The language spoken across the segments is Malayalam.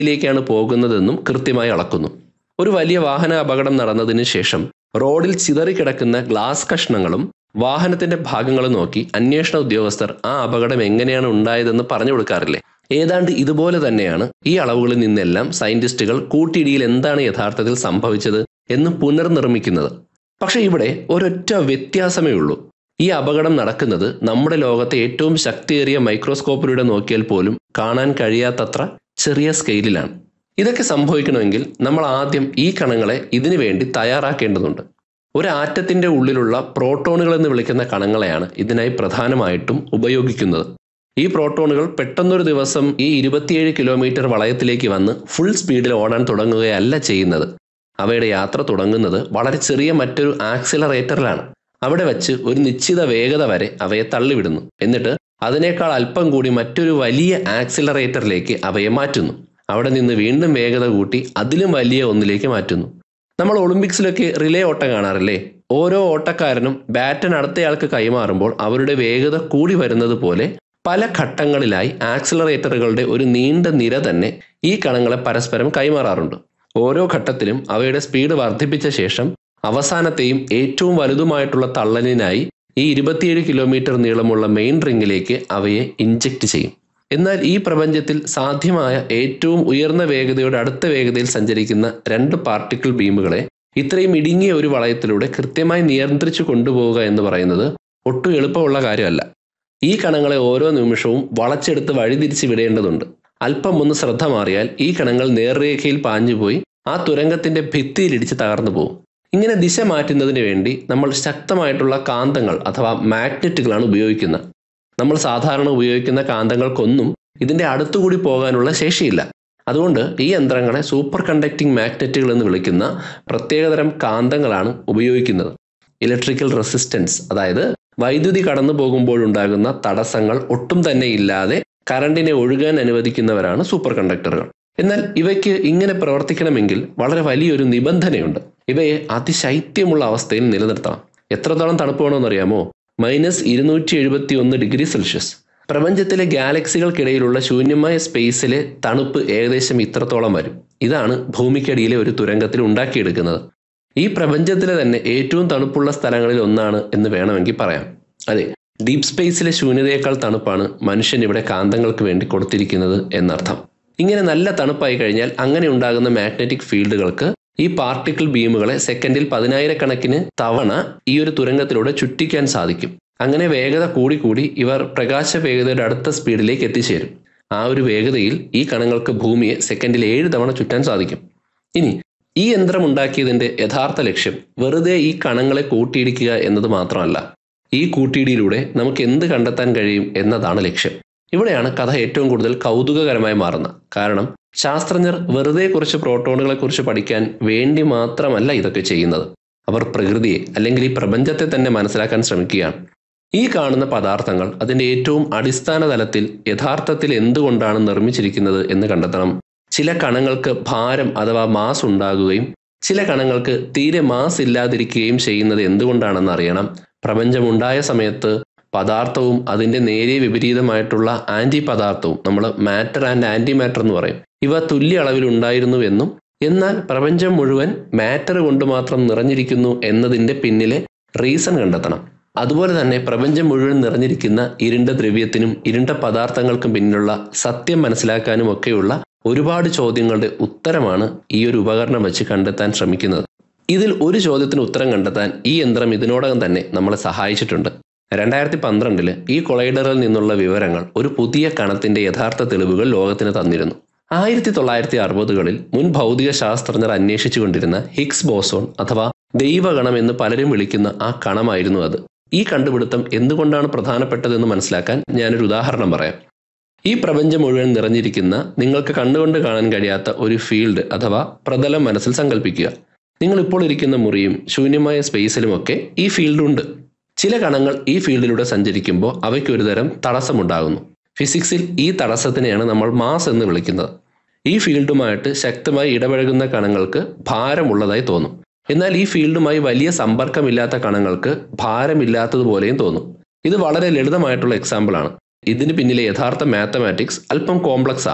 ിലേക്കാണ് പോകുന്നതെന്നും കൃത്യമായി അളക്കുന്നു ഒരു വലിയ വാഹന അപകടം നടന്നതിന് ശേഷം റോഡിൽ ചിതറിക്കിടക്കുന്ന ഗ്ലാസ് കഷ്ണങ്ങളും വാഹനത്തിന്റെ ഭാഗങ്ങളും നോക്കി അന്വേഷണ ഉദ്യോഗസ്ഥർ ആ അപകടം എങ്ങനെയാണ് ഉണ്ടായതെന്ന് പറഞ്ഞു കൊടുക്കാറില്ലേ ഏതാണ്ട് ഇതുപോലെ തന്നെയാണ് ഈ അളവുകളിൽ നിന്നെല്ലാം സയന്റിസ്റ്റുകൾ കൂട്ടിയിടിയിൽ എന്താണ് യഥാർത്ഥത്തിൽ സംഭവിച്ചത് എന്ന് പുനർനിർമ്മിക്കുന്നത് പക്ഷെ ഇവിടെ ഒരൊറ്റ വ്യത്യാസമേ ഉള്ളൂ ഈ അപകടം നടക്കുന്നത് നമ്മുടെ ലോകത്തെ ഏറ്റവും ശക്തിയേറിയ മൈക്രോസ്കോപ്പിലൂടെ നോക്കിയാൽ പോലും കാണാൻ കഴിയാത്തത്ര ചെറിയ സ്കെയിലിലാണ് ഇതൊക്കെ സംഭവിക്കണമെങ്കിൽ നമ്മൾ ആദ്യം ഈ കണങ്ങളെ ഇതിനു വേണ്ടി തയ്യാറാക്കേണ്ടതുണ്ട് ഒരു ആറ്റത്തിന്റെ ഉള്ളിലുള്ള പ്രോട്ടോണുകൾ എന്ന് വിളിക്കുന്ന കണങ്ങളെയാണ് ഇതിനായി പ്രധാനമായിട്ടും ഉപയോഗിക്കുന്നത് ഈ പ്രോട്ടോണുകൾ പെട്ടെന്നൊരു ദിവസം ഈ ഇരുപത്തിയേഴ് കിലോമീറ്റർ വളയത്തിലേക്ക് വന്ന് ഫുൾ സ്പീഡിൽ ഓടാൻ തുടങ്ങുകയല്ല ചെയ്യുന്നത് അവയുടെ യാത്ര തുടങ്ങുന്നത് വളരെ ചെറിയ മറ്റൊരു ആക്സിലറേറ്ററിലാണ് അവിടെ വെച്ച് ഒരു നിശ്ചിത വേഗത വരെ അവയെ തള്ളിവിടുന്നു എന്നിട്ട് അതിനേക്കാൾ അല്പം കൂടി മറ്റൊരു വലിയ ആക്സിലറേറ്ററിലേക്ക് അവയെ മാറ്റുന്നു അവിടെ നിന്ന് വീണ്ടും വേഗത കൂട്ടി അതിലും വലിയ ഒന്നിലേക്ക് മാറ്റുന്നു നമ്മൾ ഒളിമ്പിക്സിലൊക്കെ റിലേ ഓട്ടം കാണാറില്ലേ ഓരോ ഓട്ടക്കാരനും ബാറ്റൺ അടുത്തയാൾക്ക് കൈമാറുമ്പോൾ അവരുടെ വേഗത കൂടി വരുന്നത് പോലെ പല ഘട്ടങ്ങളിലായി ആക്സിലറേറ്ററുകളുടെ ഒരു നീണ്ട നിര തന്നെ ഈ കണങ്ങളെ പരസ്പരം കൈമാറാറുണ്ട് ഓരോ ഘട്ടത്തിലും അവയുടെ സ്പീഡ് വർദ്ധിപ്പിച്ച ശേഷം അവസാനത്തെയും ഏറ്റവും വലുതുമായിട്ടുള്ള തള്ളലിനായി ഈ ഇരുപത്തിയേഴ് കിലോമീറ്റർ നീളമുള്ള മെയിൻ റിങ്ങിലേക്ക് അവയെ ഇഞ്ചക്ട് ചെയ്യും എന്നാൽ ഈ പ്രപഞ്ചത്തിൽ സാധ്യമായ ഏറ്റവും ഉയർന്ന വേഗതയുടെ അടുത്ത വേഗതയിൽ സഞ്ചരിക്കുന്ന രണ്ട് പാർട്ടിക്കിൾ ബീമുകളെ ഇത്രയും ഇടുങ്ങിയ ഒരു വളയത്തിലൂടെ കൃത്യമായി നിയന്ത്രിച്ചു കൊണ്ടുപോവുക എന്ന് പറയുന്നത് ഒട്ടും എളുപ്പമുള്ള കാര്യമല്ല ഈ കണങ്ങളെ ഓരോ നിമിഷവും വളച്ചെടുത്ത് വഴിതിരിച്ച് വിടേണ്ടതുണ്ട് അല്പം ഒന്ന് ശ്രദ്ധ മാറിയാൽ ഈ കണങ്ങൾ നേർരേഖയിൽ പാഞ്ഞുപോയി ആ തുരങ്കത്തിന്റെ ഭിത്തിയിലിടിച്ച് തകർന്നു പോകും ഇങ്ങനെ ദിശ മാറ്റുന്നതിന് വേണ്ടി നമ്മൾ ശക്തമായിട്ടുള്ള കാന്തങ്ങൾ അഥവാ മാഗ്നറ്റുകളാണ് ഉപയോഗിക്കുന്നത് നമ്മൾ സാധാരണ ഉപയോഗിക്കുന്ന കാന്തങ്ങൾക്കൊന്നും ഇതിന്റെ അടുത്തുകൂടി പോകാനുള്ള ശേഷിയില്ല അതുകൊണ്ട് ഈ യന്ത്രങ്ങളെ സൂപ്പർ കണ്ടക്ടിങ് മാഗ്നറ്റുകൾ എന്ന് വിളിക്കുന്ന പ്രത്യേകതരം കാന്തങ്ങളാണ് ഉപയോഗിക്കുന്നത് ഇലക്ട്രിക്കൽ റെസിസ്റ്റൻസ് അതായത് വൈദ്യുതി കടന്നു പോകുമ്പോഴുണ്ടാകുന്ന തടസ്സങ്ങൾ ഒട്ടും തന്നെ ഇല്ലാതെ കറണ്ടിനെ ഒഴുകാൻ അനുവദിക്കുന്നവരാണ് സൂപ്പർ കണ്ടക്ടറുകൾ എന്നാൽ ഇവയ്ക്ക് ഇങ്ങനെ പ്രവർത്തിക്കണമെങ്കിൽ വളരെ വലിയൊരു നിബന്ധനയുണ്ട് ഇവയെ അതിശൈത്യമുള്ള അവസ്ഥയിൽ നിലനിർത്തണം എത്രത്തോളം തണുപ്പ് വേണമെന്നറിയാമോ മൈനസ് ഇരുന്നൂറ്റി എഴുപത്തി ഒന്ന് ഡിഗ്രി സെൽഷ്യസ് പ്രപഞ്ചത്തിലെ ഗാലക്സികൾക്കിടയിലുള്ള ശൂന്യമായ സ്പേസിലെ തണുപ്പ് ഏകദേശം ഇത്രത്തോളം വരും ഇതാണ് ഭൂമിക്കടിയിലെ ഒരു തുരങ്കത്തിൽ ഉണ്ടാക്കിയെടുക്കുന്നത് ഈ പ്രപഞ്ചത്തിലെ തന്നെ ഏറ്റവും തണുപ്പുള്ള സ്ഥലങ്ങളിൽ ഒന്നാണ് എന്ന് വേണമെങ്കിൽ പറയാം അതെ ഡീപ് സ്പേസിലെ ശൂന്യതയേക്കാൾ തണുപ്പാണ് മനുഷ്യൻ ഇവിടെ കാന്തങ്ങൾക്ക് വേണ്ടി കൊടുത്തിരിക്കുന്നത് എന്നർത്ഥം ഇങ്ങനെ നല്ല തണുപ്പായി കഴിഞ്ഞാൽ അങ്ങനെ ഉണ്ടാകുന്ന മാഗ്നറ്റിക് ഫീൽഡുകൾക്ക് ഈ പാർട്ടിക്കിൾ ബീമുകളെ സെക്കൻഡിൽ പതിനായിരക്കണക്കിന് തവണ ഈ ഒരു തുരങ്കത്തിലൂടെ ചുറ്റിക്കാൻ സാധിക്കും അങ്ങനെ വേഗത കൂടിക്കൂടി ഇവർ പ്രകാശ വേഗതയുടെ അടുത്ത സ്പീഡിലേക്ക് എത്തിച്ചേരും ആ ഒരു വേഗതയിൽ ഈ കണങ്ങൾക്ക് ഭൂമിയെ സെക്കൻഡിൽ ഏഴ് തവണ ചുറ്റാൻ സാധിക്കും ഇനി ഈ യന്ത്രം ഉണ്ടാക്കിയതിന്റെ യഥാർത്ഥ ലക്ഷ്യം വെറുതെ ഈ കണങ്ങളെ കൂട്ടിയിടിക്കുക എന്നത് മാത്രമല്ല ഈ കൂട്ടിയിടിയിലൂടെ നമുക്ക് എന്ത് കണ്ടെത്താൻ കഴിയും എന്നതാണ് ലക്ഷ്യം ഇവിടെയാണ് കഥ ഏറ്റവും കൂടുതൽ കൗതുകകരമായി മാറുന്നത് കാരണം ശാസ്ത്രജ്ഞർ വെറുതെ കുറച്ച് പ്രോട്ടോണുകളെ കുറിച്ച് പഠിക്കാൻ വേണ്ടി മാത്രമല്ല ഇതൊക്കെ ചെയ്യുന്നത് അവർ പ്രകൃതിയെ അല്ലെങ്കിൽ ഈ പ്രപഞ്ചത്തെ തന്നെ മനസ്സിലാക്കാൻ ശ്രമിക്കുകയാണ് ഈ കാണുന്ന പദാർത്ഥങ്ങൾ അതിന്റെ ഏറ്റവും അടിസ്ഥാന തലത്തിൽ യഥാർത്ഥത്തിൽ എന്തുകൊണ്ടാണ് നിർമ്മിച്ചിരിക്കുന്നത് എന്ന് കണ്ടെത്തണം ചില കണങ്ങൾക്ക് ഭാരം അഥവാ മാസ് ഉണ്ടാകുകയും ചില കണങ്ങൾക്ക് തീരെ മാസ് ഇല്ലാതിരിക്കുകയും ചെയ്യുന്നത് എന്തുകൊണ്ടാണെന്ന് അറിയണം പ്രപഞ്ചമുണ്ടായ സമയത്ത് പദാർത്ഥവും അതിന്റെ നേരിയ വിപരീതമായിട്ടുള്ള ആന്റി പദാർത്ഥവും നമ്മൾ മാറ്റർ ആൻഡ് ആന്റി മാറ്റർ എന്ന് പറയും ഇവ തുല്യ അളവിൽ ഉണ്ടായിരുന്നുവെന്നും എന്നാൽ പ്രപഞ്ചം മുഴുവൻ മാറ്റർ കൊണ്ട് മാത്രം നിറഞ്ഞിരിക്കുന്നു എന്നതിന്റെ പിന്നിലെ റീസൺ കണ്ടെത്തണം അതുപോലെ തന്നെ പ്രപഞ്ചം മുഴുവൻ നിറഞ്ഞിരിക്കുന്ന ഇരുണ്ട ദ്രവ്യത്തിനും ഇരുണ്ട പദാർത്ഥങ്ങൾക്കും പിന്നിലുള്ള സത്യം മനസ്സിലാക്കാനും ഒക്കെയുള്ള ഒരുപാട് ചോദ്യങ്ങളുടെ ഉത്തരമാണ് ഈ ഒരു ഉപകരണം വെച്ച് കണ്ടെത്താൻ ശ്രമിക്കുന്നത് ഇതിൽ ഒരു ചോദ്യത്തിന് ഉത്തരം കണ്ടെത്താൻ ഈ യന്ത്രം ഇതിനോടകം തന്നെ നമ്മളെ സഹായിച്ചിട്ടുണ്ട് രണ്ടായിരത്തി പന്ത്രണ്ടില് ഈ കൊളൈഡറിൽ നിന്നുള്ള വിവരങ്ങൾ ഒരു പുതിയ കണത്തിന്റെ യഥാർത്ഥ തെളിവുകൾ ലോകത്തിന് തന്നിരുന്നു ആയിരത്തി തൊള്ളായിരത്തി അറുപതുകളിൽ മുൻ ഭൗതിക ശാസ്ത്രജ്ഞർ അന്വേഷിച്ചുകൊണ്ടിരുന്ന ഹിഗ്സ് ബോസോൺ അഥവാ ദൈവഗണം എന്ന് പലരും വിളിക്കുന്ന ആ കണമായിരുന്നു അത് ഈ കണ്ടുപിടുത്തം എന്തുകൊണ്ടാണ് പ്രധാനപ്പെട്ടതെന്ന് മനസ്സിലാക്കാൻ ഞാനൊരു ഉദാഹരണം പറയാം ഈ പ്രപഞ്ചം മുഴുവൻ നിറഞ്ഞിരിക്കുന്ന നിങ്ങൾക്ക് കണ്ണുകൊണ്ട് കാണാൻ കഴിയാത്ത ഒരു ഫീൽഡ് അഥവാ പ്രതലം മനസ്സിൽ സങ്കല്പിക്കുക നിങ്ങൾ ഇപ്പോൾ ഇരിക്കുന്ന മുറിയും ശൂന്യമായ സ്പേസിലുമൊക്കെ ഈ ഫീൽഡ് ഉണ്ട് ചില കണങ്ങൾ ഈ ഫീൽഡിലൂടെ സഞ്ചരിക്കുമ്പോൾ അവയ്ക്ക് ഒരുതരം തടസ്സമുണ്ടാകുന്നു ഫിസിക്സിൽ ഈ തടസ്സത്തിനെയാണ് നമ്മൾ മാസ് എന്ന് വിളിക്കുന്നത് ഈ ഫീൽഡുമായിട്ട് ശക്തമായി ഇടപഴകുന്ന കണങ്ങൾക്ക് ഭാരമുള്ളതായി തോന്നും എന്നാൽ ഈ ഫീൽഡുമായി വലിയ സമ്പർക്കമില്ലാത്ത കണങ്ങൾക്ക് ഭാരമില്ലാത്തതുപോലെയും തോന്നും ഇത് വളരെ ലളിതമായിട്ടുള്ള എക്സാമ്പിൾ ആണ് ഇതിന് പിന്നിലെ യഥാർത്ഥ മാത്തമാറ്റിക്സ് അല്പം കോംപ്ലക്സ് ആണ്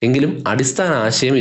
എങ്കിലും അടിസ്ഥാന ആശയം